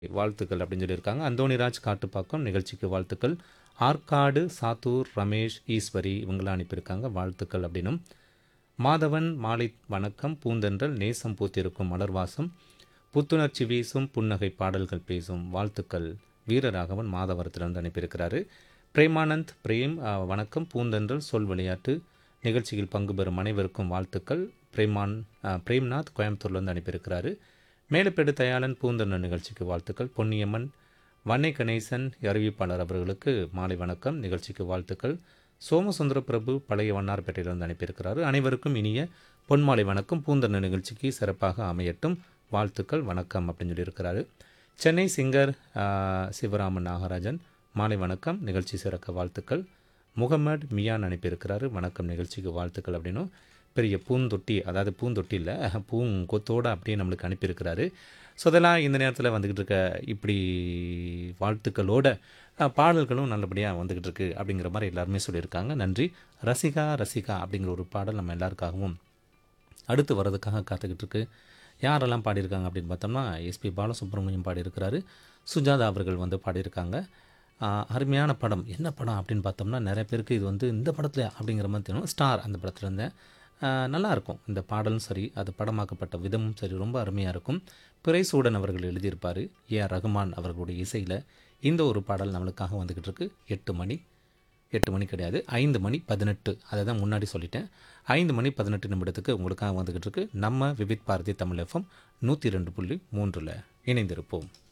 வாழ்த்துக்கள் அப்படின்னு சொல்லியிருக்காங்க அந்தோணிராஜ் காட்டுப்பாக்கம் நிகழ்ச்சிக்கு வாழ்த்துக்கள் ஆற்காடு சாத்தூர் ரமேஷ் ஈஸ்வரி இவங்களாம் அனுப்பியிருக்காங்க வாழ்த்துக்கள் அப்படின்னும் மாதவன் மாலை வணக்கம் பூந்தென்றல் நேசம் பூத்திருக்கும் மலர்வாசம் புத்துணர்ச்சி வீசும் புன்னகை பாடல்கள் பேசும் வாழ்த்துக்கள் வீரராகவன் மாதவரத்திலிருந்து அனுப்பியிருக்கிறாரு பிரேமானந்த் பிரேம் ஆ, வணக்கம் பூந்தென்றல் சொல் விளையாட்டு நிகழ்ச்சியில் பங்கு பெறும் அனைவருக்கும் வாழ்த்துக்கள் பிரேமான் ஆ, பிரேம்நாத் கோயம்புத்தூர்லேருந்து அனுப்பியிருக்கிறாரு மேலப்பேடு தயாளன் பூந்தென்றல் நிகழ்ச்சிக்கு வாழ்த்துக்கள் பொன்னியம்மன் வன்னை கணேசன் அறிவிப்பாளர் அவர்களுக்கு மாலை வணக்கம் நிகழ்ச்சிக்கு வாழ்த்துக்கள் சோமசுந்தர பிரபு பழைய வண்ணார்பேட்டையிலிருந்து அனுப்பியிருக்கிறாரு அனைவருக்கும் இனிய பொன்மாலை வணக்கம் பூந்தென்றல் நிகழ்ச்சிக்கு சிறப்பாக அமையட்டும் வாழ்த்துக்கள் வணக்கம் அப்படின்னு சொல்லியிருக்கிறாரு சென்னை சிங்கர் ஆ, சிவராமன் நாகராஜன் மாலை வணக்கம் நிகழ்ச்சி சிறக்க வாழ்த்துக்கள் முகமது மியான் அனுப்பியிருக்கிறாரு வணக்கம் நிகழ்ச்சிக்கு வாழ்த்துக்கள் அப்படின்னும் பெரிய பூந்தொட்டி அதாவது பூந்தொட்டி இல்லை பூங்கொத்தோடு அப்படியே நம்மளுக்கு அனுப்பியிருக்கிறாரு ஸோ அதெல்லாம் இந்த நேரத்தில் வந்துக்கிட்டு இருக்க இப்படி வாழ்த்துக்களோட அஹ், பாடல்களும் நல்லபடியாக வந்துக்கிட்டு இருக்கு அப்படிங்கிற மாதிரி எல்லாருமே சொல்லியிருக்காங்க நன்றி ரசிகா ரசிகா அப்படிங்கிற ஒரு பாடல் நம்ம எல்லாருக்காகவும் அடுத்து வர்றதுக்காக காத்துக்கிட்டு இருக்கு யாரெல்லாம் பாடியிருக்காங்க அப்படின்னு பார்த்தோம்னா எஸ்பி பாலசுப்ரமணியம் பாடியிருக்கிறாரு சுஜாதா அவர்கள் வந்து பாடியிருக்காங்க ஆஹ், அருமையான படம் என்ன படம் அப்படின்னு பார்த்தோம்னா நிறைய பேருக்கு இது வந்து இந்த படத்தில் அப்படிங்கிற மாதிரி தெரியும் ஸ்டார் அந்த படத்தில் இருந்தேன் ஆஹ், நல்லா இருக்கும் இந்த பாடலும் சரி அது படமாக்கப்பட்ட விதமும் சரி ரொம்ப அருமையாக இருக்கும் பிறைசூடன் அவர்கள் எழுதியிருப்பார் ஏ ஆர் ரகுமான் அவர்களுடைய இசையில் இந்த ஒரு பாடல் நம்மளுக்காக வந்துக்கிட்டு இருக்கு எட்டு மணி எட்டு மணி கிடையாது ஐந்து மணி பதினெட்டு அதை தான் முன்னாடி சொல்லிட்டேன் ஐந்து மணி பதினெட்டு நிமிடத்துக்கு உங்களுக்காக வந்துக்கிட்டு இருக்கு நம்ம விவித் பாரதி தமிழ் எஃப்எம் நூற்றி ரெண்டு புள்ளி மூன்றில் இணைந்திருப்போம்